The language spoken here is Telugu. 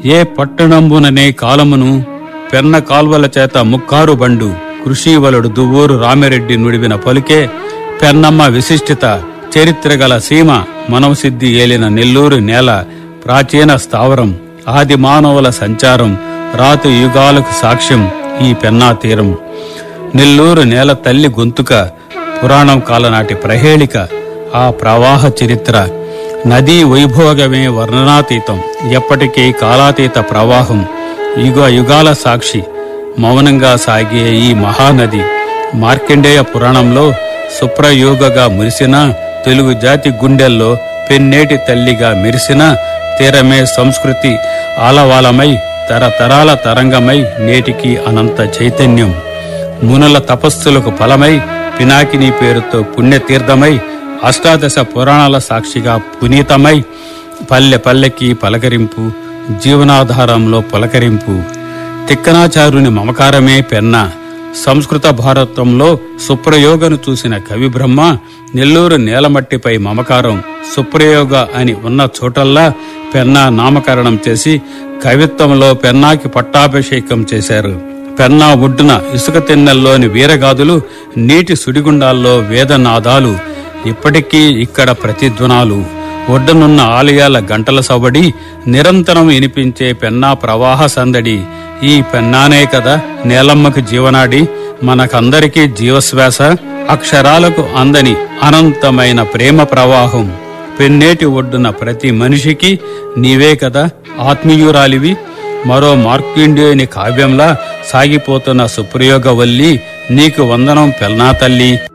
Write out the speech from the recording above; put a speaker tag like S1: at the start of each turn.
S1: ఏ పట్టణంబుననే కాలమును పెన్న కాల్వల చేత ముక్కారు బండు కృషివలుడు దువ్వూరు రామిరెడ్డి నుడివిన పలుకే పెన్నమ్మ విశిష్టిత చరిత్ర గల సీమ మనవసిద్ధి ఏలిన నెల్లూరు నేల ప్రాచీన స్థావరం ఆది మానవుల సంచారం రాతు యుగాలకు సాక్ష్యం ఈ పెన్నా తీరం నెల్లూరు నేల తల్లి గొంతుక పురాణం కాలనాటి ప్రహేళిక ఆ ప్రవాహ చరిత్ర నదీ వైభోగమే వర్ణనాతీతం ఎప్పటికీ కాలాతీత ప్రవాహం యుగ యుగాల సాక్షి మౌనంగా సాగే ఈ మహానది మార్కండేయ పురాణంలో సుప్రయోగగా మురిసిన తెలుగు జాతి గుండెల్లో పెన్నేటి తల్లిగా మెరిసిన తీరమే సంస్కృతి ఆలవాలమై తరతరాల తరంగమై నేటికి అనంత చైతన్యం మునుల తపస్సులకు ఫలమై పినాకిని పేరుతో పుణ్యతీర్థమై అష్టాదశ పురాణాల సాక్షిగా పునీతమై పల్లె పల్లెకి పలకరింపు జీవనాధారంలో పులకరింపు తిక్కనాచారుని మమకారమే పెన్న సంస్కృత భారతంలో సుప్రయోగను చూసిన కవి బ్రహ్మ నెల్లూరు నేలమట్టిపై మమకారం సుప్రయోగ అని ఉన్న చోటల్లా పెన్నా నామకరణం చేసి కవిత్వంలో పెన్నాకి పట్టాభిషేకం చేశారు పెన్నా ఒడ్డున ఇసుక తిన్నెల్లోని వీరగాదులు నీటి సుడిగుండాల్లో వేదనాదాలు ఇప్పటికీ ఇక్కడ ప్రతిధ్వనాలు ఒడ్డునున్న ఆలయాల గంటల సవడి నిరంతరం వినిపించే పెన్నా ప్రవాహ సందడి ఈ పెన్నానే కదా నేలమ్మకు జీవనాడి మనకందరికీ జీవశ్వాస అక్షరాలకు అందని అనంతమైన ప్రేమ ప్రవాహం పెన్నేటి ఒడ్డున ప్రతి మనిషికి నీవే కదా ఆత్మీయురాలివి మరో మార్కండేయుని కావ్యంలా సాగిపోతున్న సుప్రయోగవల్లి నీకు వందనం పెల్నా తల్లి